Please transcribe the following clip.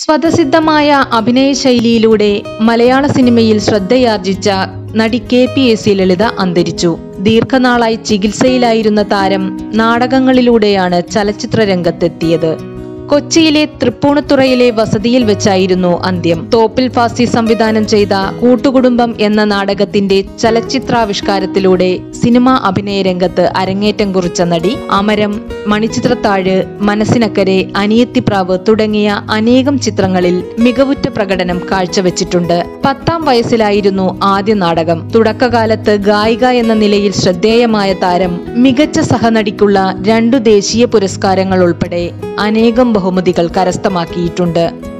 സ്വതസിദ്ധമായ അഭിനയ ശൈലിയിലൂടെ മലയാള സിനിമയിൽ ശ്രദ്ധയാർജിച്ച നടി K P A C Lalitha അന്തരിച്ചു ദീർഘനാളായി ചികിത്സയിലായിരുന്ന താരം നാടകങ്ങളിലൂടെയാണ് ചലച്ചിത്ര രംഗത്തെത്തിയത് കൊച്ചിയിലെ തൃപ്പൂണിത്തുറയിലെ വസതിയിൽ വെച്ചായിരുന്നു അന്ത്യം തോപ്പിൽ ഫാസി സംവിധാനം ചെയ്ത കൂട്ടുകുടുംബം എന്ന നാടകത്തിന്റെ ചലച്ചിത്രാവിഷ്കാരത്തിലൂടെ സിനിമാ അഭിനയ രംഗത്ത് അരങ്ങേറ്റം കുറിച്ച നടി അമരം മണിച്ചിത്രത്താഴ് മനസ്സിനക്കരെ അനിയത്തിപ്രാവ് തുടങ്ങിയ അനേകം ചിത്രങ്ങളിൽ മികവുറ്റ പ്രകടനം കാഴ്ചവെച്ചിട്ടുണ്ട് പത്താം വയസ്സിലായിരുന്നു ആദ്യ നാടകം തുടക്കകാലത്ത് ഗായിക എന്ന നിലയിൽ ശ്രദ്ധേയമായ താരം മികച്ച സഹനടിക്കുള്ള രണ്ടു ദേശീയ പുരസ്കാരങ്ങൾ ഉൾപ്പെടെ അനേകം ബഹുമതികൾ കരസ്ഥമാക്കിയിട്ടുണ്ട്